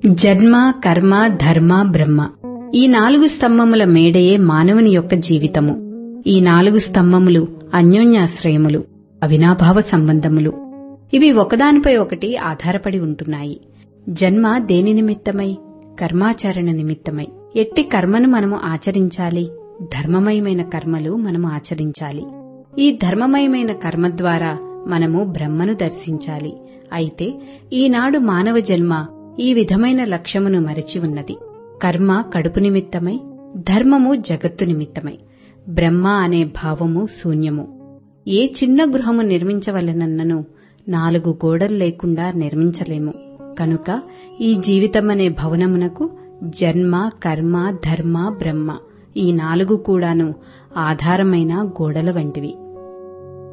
జన్మ కర్మ ధర్మ బ్రహ్మ ఈ నాలుగు స్తంభముల మేడయే మానవుని యొక్క జీవితము ఈ నాలుగు స్తంభములు అన్యోన్యాశ్రయములు అవినాభావ సంబంధములు ఇవి ఒకదానిపై ఒకటి ఆధారపడి ఉంటున్నాయి జన్మ దేని నిమిత్తమై కర్మాచరణ నిమిత్తమై ఎట్టి కర్మను మనము ఆచరించాలి ధర్మమయమైన కర్మలు మనము ఆచరించాలి ఈ ధర్మమయమైన కర్మ ద్వారా మనము బ్రహ్మను దర్శించాలి అయితే ఈనాడు మానవ జన్మ ఈ విధమైన లక్ష్యమును మరచి ఉన్నది కర్మ కడుపు నిమిత్తమై ధర్మము జగత్తు నిమిత్తమై బ్రహ్మ అనే భావము శూన్యము ఏ చిన్న గృహము నిర్మించవలనన్నను నాలుగు గోడలు లేకుండా నిర్మించలేము కనుక ఈ జీవితమనే భవనమునకు జన్మ కర్మ ధర్మ బ్రహ్మ ఈ నాలుగు కూడాను ఆధారమైన గోడల వంటివి